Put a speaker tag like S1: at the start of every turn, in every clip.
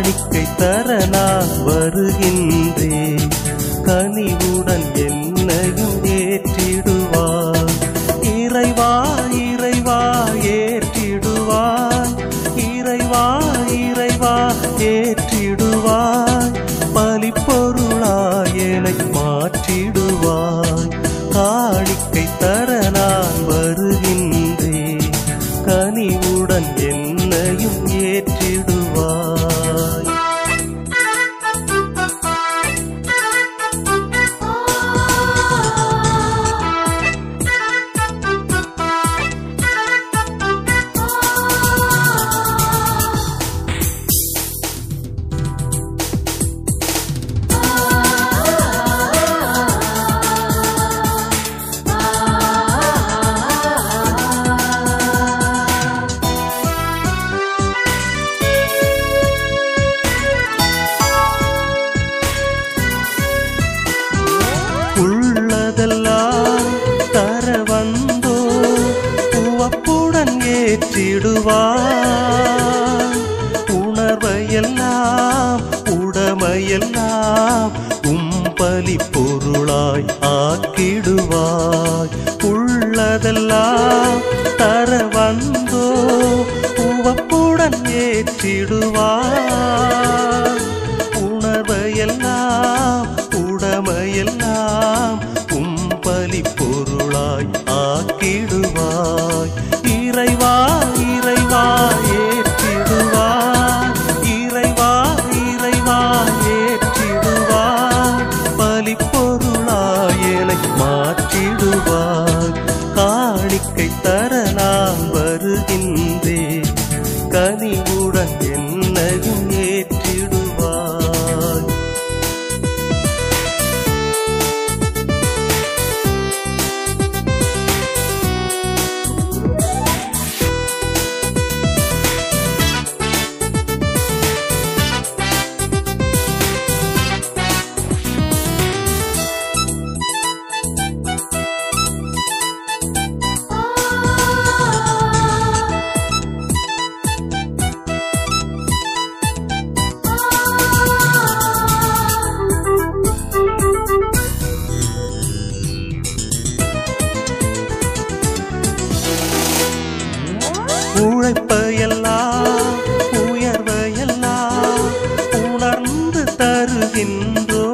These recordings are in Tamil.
S1: காணிக்கை தர நான் வருகின்றேன் கனிவுடன் என்னையும் ஏற்றிடுவார் இறைவா இறைவா ஏற்றிடுவார் இறைவா இறைவா ஏற்றிடுவாய் பலிப்பொருளாய் என்னை மாற்றிடுவாய் காணிக்கை தர நான் வருகின்றேன் கனிவுடன் என்னையும் ஏற்றிடுவாய் உள்ளதெல்லாம் தர வந்தோ உவப்புடன் ஏற்றிடுவார் உணர்வையெல்லாம் உடமையெல்லாம் உம்பலி பொருளாய் ஆக்கிடுவாய் உள்ளதெல்லாம் தர வந்தோ உவப்புடன் ஏற்றிடுவார் உணர்வையெல்லாம் உடமையெல்லாம் உம்பலி பொருளாய் ஆக்கிடுவாய் இறைவா இறைவா ஏற்றிடுவாய் இறைவா இறைவா ஏற்றிடுவாய் பலி பொருளாய் என்னை மாற்றிடுவாய் காணிக்கை தர நான் வருகின்றேன் கனிவுடன் என்னையும் ஏற்றிடுவாய் உழைப்பையெல்லாம் உயர்வையெல்லாம் உணர்ந்து தருகின்றோ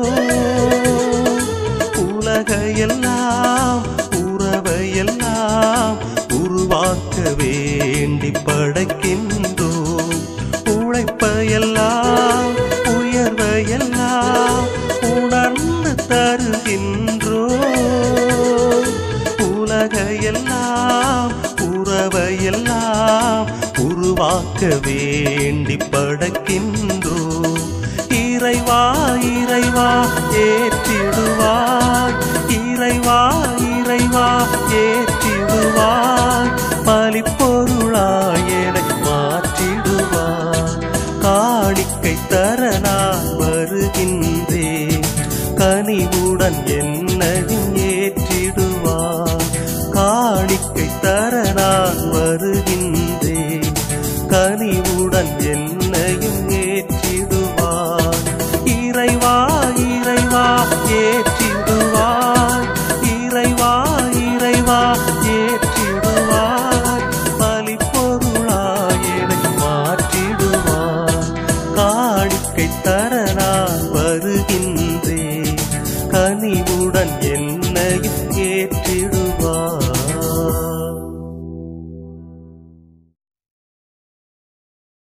S1: உலகையெல்லாம் உறவையெல்லாம் உருவாக்க வேண்டி படைக்கின்றோ உழைப்பையெல்லாம் உயர்வையெல்லாம் உணர்ந்து தருகின்றோ உலகையெல்லாம் உறவையெல்லாம் உருவாக்க வேண்டி படைக்கின்றோ இறைவா இறைவா ஏற்றிடுவாய் இறைவா இறைவா ஏற்றிடுவாய் பலிப்பொருளாய் என்னை மாற்றிடுவாய் காணிக்கை த